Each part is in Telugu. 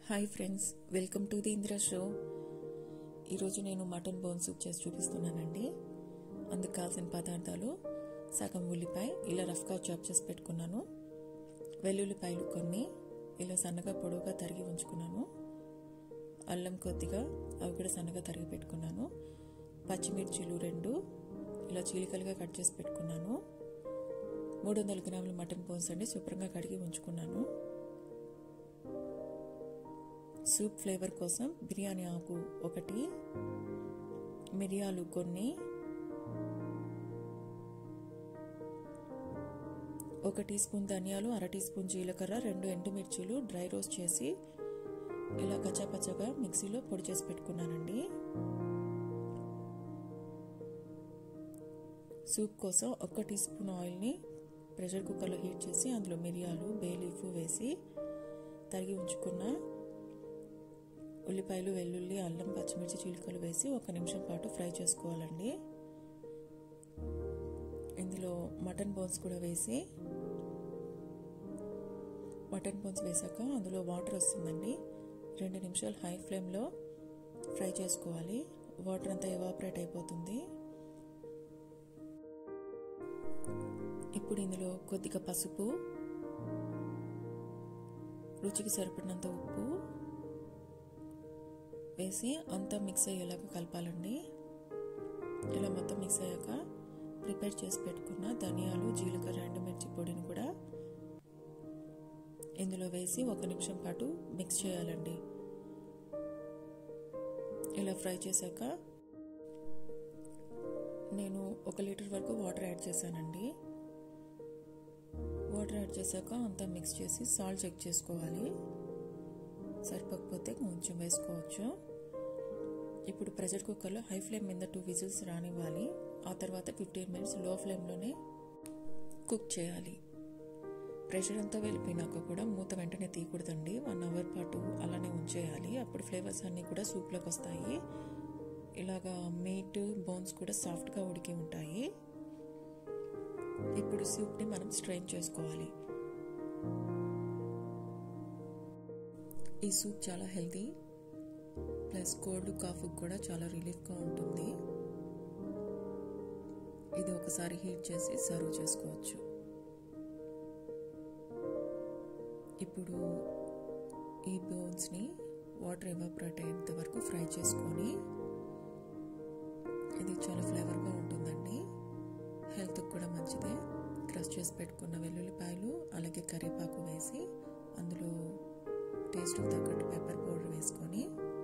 hi friends welcome to the Indra show ఈరోజు నేను మటన్ బోన్ సూప్ చేసి చూపిస్తున్నానండి అందుకు కావాల్సిన పదార్థాలు సగం ఉల్లిపాయ ఇలా రఫ్గా చాప్ చేసి పెట్టుకున్నాను వెల్లుల్లిపాయలు కొన్ని ఇలా సన్నగా పొడవుగా తరిగి ఉంచుకున్నాను అల్లం కొద్దిగా అవి కూడా సన్నగా తరిగి పెట్టుకున్నాను పచ్చిమిర్చిలు రెండు ఇలా చీలికలుగా కట్ చేసి పెట్టుకున్నాను మూడు వందల గ్రాముల మటన్ బోన్స్ అండి శుభ్రంగా కడిగి ఉంచుకున్నాను సూప్ ఫ్లేవర్ కోసం బిర్యానీ ఆకు ఒకటి మిరియాలు కొన్ని ఒక టీ స్పూన్ ధనియాలు అర టీ స్పూన్ జీలకర్ర రెండు ఎండుమిర్చీలు డ్రై రోస్ట్ చేసి ఇలా కచ్చాపచ్చగా మిక్సీలో పొడి చేసి పెట్టుకున్నానండి సూప్ కోసం ఒక టీ స్పూన్ ఆయిల్ని ప్రెషర్ కుక్కర్లో హీట్ చేసి అందులో మిరియాలు బే లీఫ్ వేసి తరిగి ఉంచుకున్న ఉల్లిపాయలు వెల్లుల్లి అల్లం పచ్చిమిర్చి చీలికలు వేసి ఒక నిమిషం పాటు ఫ్రై చేసుకోవాలండి ఇందులో మటన్ బోన్స్ కూడా వేసి మటన్ బోన్స్ వేసాక అందులో వాటర్ వస్తుందండి రెండు నిమిషాలు హై ఫ్లేమ్లో ఫ్రై చేసుకోవాలి వాటర్ అంతా ఎవాపరేట్ అయిపోతుంది ఇప్పుడు ఇందులో కొద్దిగా పసుపు రుచికి సరిపడినంత ఉప్పు వేసి అంతా మిక్స్ అయ్యేలాగా కలపాలండి ఇలా మొత్తం మిక్స్ అయ్యాక ప్రిపేర్ చేసి పెట్టుకున్న ధనియాలు జీలకర్ర ఎండుమిర్చి పొడిని కూడా ఇందులో వేసి ఒక నిమిషం పాటు మిక్స్ చేయాలండి ఇలా ఫ్రై చేశాక నేను ఒక లీటర్ వరకు వాటర్ యాడ్ చేశానండి వాటర్ యాడ్ చేశాక అంతా మిక్స్ చేసి సాల్ట్ చెక్ చేసుకోవాలి సరిపోకపోతే కొంచెం వేసుకోవచ్చు ఇప్పుడు ప్రెషర్ కుక్కర్లో హై ఫ్లేమ్ మీద టూ విజిల్స్ రానివ్వాలి ఆ తర్వాత ఫిఫ్టీన్ మినిట్స్ లో ఫ్లేమ్లోనే కుక్ చేయాలి ప్రెషర్ అంతా వెళ్ళిపోయినాక కూడా మూత వెంటనే తీయకూడదండి వన్ అవర్ పాటు అలానే ఉంచేయాలి అప్పుడు ఫ్లేవర్స్ అన్నీ కూడా సూప్లోకి వస్తాయి ఇలాగా మీట్ బోన్స్ కూడా సాఫ్ట్గా ఉడికి ఉంటాయి ఇప్పుడు సూప్ని మనం స్ట్రెయిన్ చేసుకోవాలి ఈ సూప్ చాలా హెల్తీ ప్లస్ కోల్డ్ కాఫ్ కూడా చాలా రిలీఫ్గా ఉంటుంది ఇది ఒకసారి హీట్ చేసి సర్వ్ చేసుకోవచ్చు ఇప్పుడు ఈ బోన్స్ని వాటర్ ఎవాపరేట్ అయ్యేంత వరకు ఫ్రై చేసుకొని ఇది చాలా ఫ్లేవర్గా ఉంటుందండి హెల్త్కి కూడా మంచిదే క్రష్ చేసి పెట్టుకున్న వెల్లుల్లిపాయలు అలాగే కరివేపాకు వేసి అందులో టేస్ట్కి తగ్గట్టు పెప్పర్ పౌడర్ వేసుకొని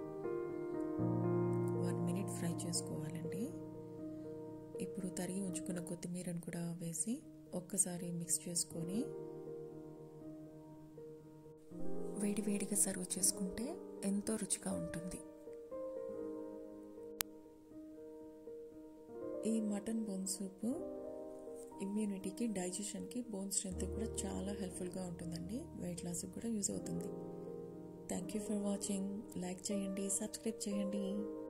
వన్ మినిట్ ఫ్రై చేసుకోవాలండి ఇప్పుడు తరిగి ఉంచుకున్న కొత్తిమీరను కూడా వేసి ఒక్కసారి మిక్స్ చేసుకొని వేడి వేడిగా సర్వ్ చేసుకుంటే ఎంతో రుచిగా ఉంటుంది ఈ మటన్ బోన్ సూప్ ఇమ్యూనిటీకి డైజెషన్కి బోన్ స్ట్రెంత్ కూడా చాలా హెల్ప్ఫుల్గా ఉంటుందండి వెయిట్ లాస్కి కూడా యూజ్ అవుతుంది thank you for watching like చేయండి సబ్స్క్రైబ్ చేయండి